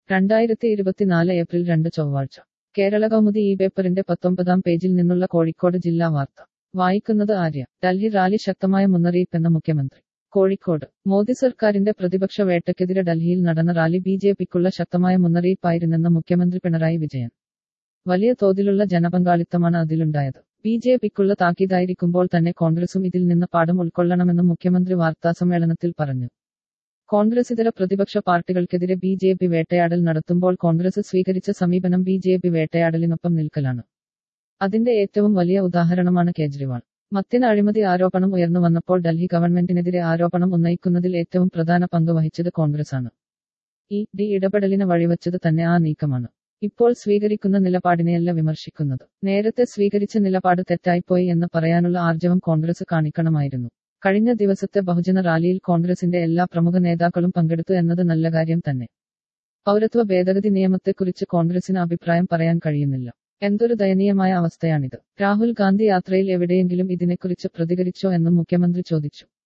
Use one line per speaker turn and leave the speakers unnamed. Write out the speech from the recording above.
രണ്ടായിരത്തി ഇരുപത്തിനാല് ഏപ്രിൽ രണ്ട് ചൊവ്വാഴ്ച കേരള കൗമുദി ഈ പേപ്പറിന്റെ പത്തൊമ്പതാം പേജിൽ നിന്നുള്ള കോഴിക്കോട് ജില്ലാ വാർത്ത വായിക്കുന്നത് ആര്യ ഡൽഹി റാലി ശക്തമായ മുന്നറിയിപ്പെന്ന മുഖ്യമന്ത്രി കോഴിക്കോട് മോദി സർക്കാരിന്റെ പ്രതിപക്ഷ വേട്ടയ്ക്കെതിരെ ഡൽഹിയിൽ നടന്ന റാലി ബി ജെ പിക്കുള്ള ശക്തമായ മുന്നറിയിപ്പായിരുന്നെന്ന് മുഖ്യമന്ത്രി പിണറായി വിജയൻ വലിയ തോതിലുള്ള ജനപങ്കാളിത്തമാണ് അതിലുണ്ടായത് ബി ജെ പിക്കുള്ള താക്കീതായിരിക്കുമ്പോൾ തന്നെ കോൺഗ്രസും ഇതിൽ നിന്ന് പാഠം ഉൾക്കൊള്ളണമെന്നും മുഖ്യമന്ത്രി വാർത്താസമ്മേളനത്തിൽ പറഞ്ഞു കോൺഗ്രസ് ഇതര പ്രതിപക്ഷ പാർട്ടികൾക്കെതിരെ ബി ജെ പി വേട്ടയാടൽ നടത്തുമ്പോൾ കോൺഗ്രസ് സ്വീകരിച്ച സമീപനം ബി ജെ പി വേട്ടയാടലിനൊപ്പം നിൽക്കലാണ് അതിന്റെ ഏറ്റവും വലിയ ഉദാഹരണമാണ് കേജ്രിവാൾ മദ്യന അഴിമതി ആരോപണം ഉയർന്നു വന്നപ്പോൾ ഡൽഹി ഗവൺമെന്റിനെതിരെ ആരോപണം ഉന്നയിക്കുന്നതിൽ ഏറ്റവും പ്രധാന പങ്ക് വഹിച്ചത് കോൺഗ്രസാണ് ഈ ഡി ഇടപെടലിന് വഴിവച്ചത് തന്നെ ആ നീക്കമാണ് ഇപ്പോൾ സ്വീകരിക്കുന്ന നിലപാടിനെയല്ല വിമർശിക്കുന്നത് നേരത്തെ സ്വീകരിച്ച നിലപാട് തെറ്റായിപ്പോയി എന്ന് പറയാനുള്ള ആർജവം കോൺഗ്രസ് കാണിക്കണമായിരുന്നു കഴിഞ്ഞ ദിവസത്തെ ബഹുജന റാലിയിൽ കോൺഗ്രസിന്റെ എല്ലാ പ്രമുഖ നേതാക്കളും പങ്കെടുത്തു എന്നത് നല്ല കാര്യം തന്നെ പൗരത്വ ഭേദഗതി നിയമത്തെക്കുറിച്ച് കോൺഗ്രസിന് അഭിപ്രായം പറയാൻ കഴിയുന്നില്ല എന്തൊരു ദയനീയമായ അവസ്ഥയാണിത് രാഹുൽ ഗാന്ധി യാത്രയിൽ എവിടെയെങ്കിലും ഇതിനെക്കുറിച്ച് പ്രതികരിച്ചോ എന്നും മുഖ്യമന്ത്രി ചോദിച്ചു